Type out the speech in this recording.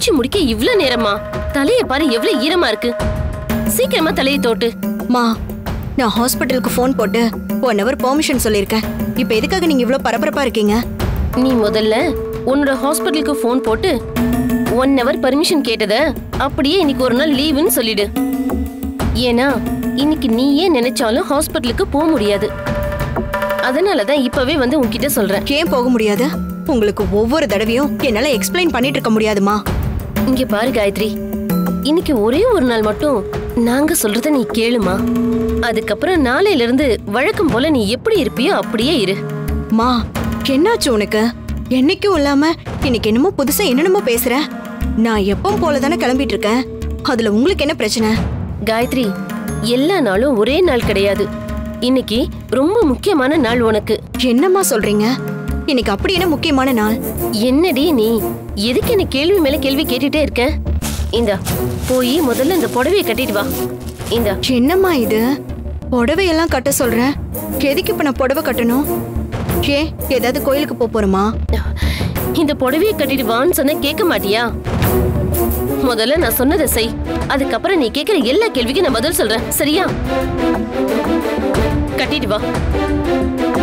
குளிச்சு முடிக்க இவ்ளோ நேரமா தலைய பாரு எவ்வளவு ஈரமா இருக்கு சீக்கிரமா தலையை தோட்டு மா நான் ஹாஸ்பிட்டலுக்கு ஃபோன் போட்டு ஒன் ஹவர் பெர்மிஷன் சொல்லியிருக்கேன் இப்போ எதுக்காக நீங்க இவ்ளோ பரபரப்பா இருக்கீங்க நீ முதல்ல உன்னோட ஹாஸ்பிட்டலுக்கு ஃபோன் போட்டு ஒன் ஹவர் பர்மிஷன் கேட்டத அப்படியே இன்னைக்கு ஒரு நாள் லீவுன்னு சொல்லிடு ஏன்னா இன்னைக்கு நீயே நினைச்சாலும் ஹாஸ்பிட்டலுக்கு போக முடியாது அதனால தான் இப்பவே வந்து உன்கிட்ட சொல்றேன் ஏன் போக முடியாது உங்களுக்கு ஒவ்வொரு தடவையும் என்னால எக்ஸ்பிளைன் பண்ணிட்டு இருக்க முடியாதுமா இங்க பாரு காயத்ரி இன்னைக்கு ஒரே ஒரு நாள் மட்டும் நாங்க சொல்றத நீ கேளுமா அதுக்கப்புறம் நாளையில இருந்து வழக்கம் போல நீ எப்படி இருப்பியோ அப்படியே இரு மா என்னாச்சு உனக்கு என்னைக்கும் இல்லாம இன்னைக்கு என்னமோ புதுசா என்னென்னமோ பேசுற நான் எப்பவும் போல தானே கிளம்பிட்டு இருக்கேன் அதுல உங்களுக்கு என்ன பிரச்சனை காயத்ரி எல்லா நாளும் ஒரே நாள் கிடையாது இன்னைக்கு ரொம்ப முக்கியமான நாள் உனக்கு என்னம்மா சொல்றீங்க இன்னைக்கு அப்படி என்ன முக்கியமான நாள் என்னடி நீ எதுக்கு என்ன கேள்வி மேல கேள்வி கேட்டுட்டே இருக்க இந்தா போய் முதல்ல இந்த புடவைய கட்டிட்டு வா இந்தா என்னம்மா இது புடவையெல்லாம் கட்ட சொல்றேன் எதுக்கு இப்ப நான் புடவை கட்டணும் ஏ ஏதாவது கோயிலுக்கு போப் போறோமா இந்த புடவைய கட்டிட்டு வான்னு சொன்ன கேட்க மாட்டியா முதல்ல நான் சொன்னதை செய் அதுக்கப்புறம் நீ கேக்குற எல்லா கேள்விக்கும் நான் பதில் சொல்றேன் சரியா கட்டிட்டு வா